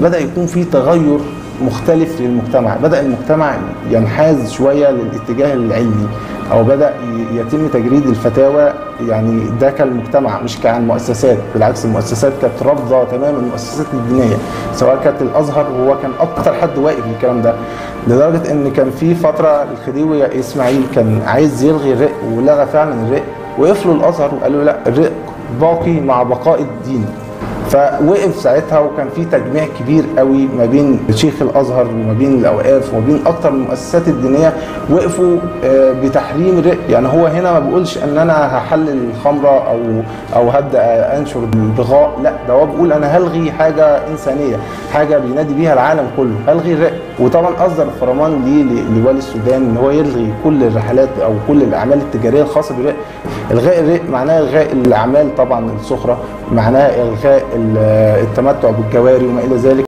بدا يكون في تغير مختلف للمجتمع بدا المجتمع ينحاز شويه للاتجاه العلمي او بدا ي- يتم تجريد الفتاوى يعني ده كالمجتمع مش كعن مؤسسات بالعكس المؤسسات كانت رافضه تماما المؤسسات الدينيه سواء كانت الازهر وهو كان اكتر حد واقف الكلام ده لدرجه ان كان في فتره الخديوي اسماعيل كان عايز يلغي الرق ولغى فعلا الرق وقف له الازهر وقال له لا الرق باقي مع بقاء الدين فوقف ساعتها وكان في تجميع كبير قوي ما بين شيخ الازهر وما بين الاوقاف وما بين اكتر من المؤسسات الدينيه وقفوا آه، بتحريم الرق يعني هو هنا ما بيقولش ان انا هحلل الخمره او او هبدا انشر البغاء لا ده هو بيقول انا هلغي حاجه انسانيه حاجه بينادي بيها العالم كله هلغي الرق وطبعا اصدر الفرمان ليه ل- لوالي السودان ان هو يلغي كل الرحلات او كل الاعمال التجاريه الخاصه بالرق الغاء الرق معناه الغاء الاعمال طبعا السخره معناه الغاء ال- التمتع بالجواري وما الى ذلك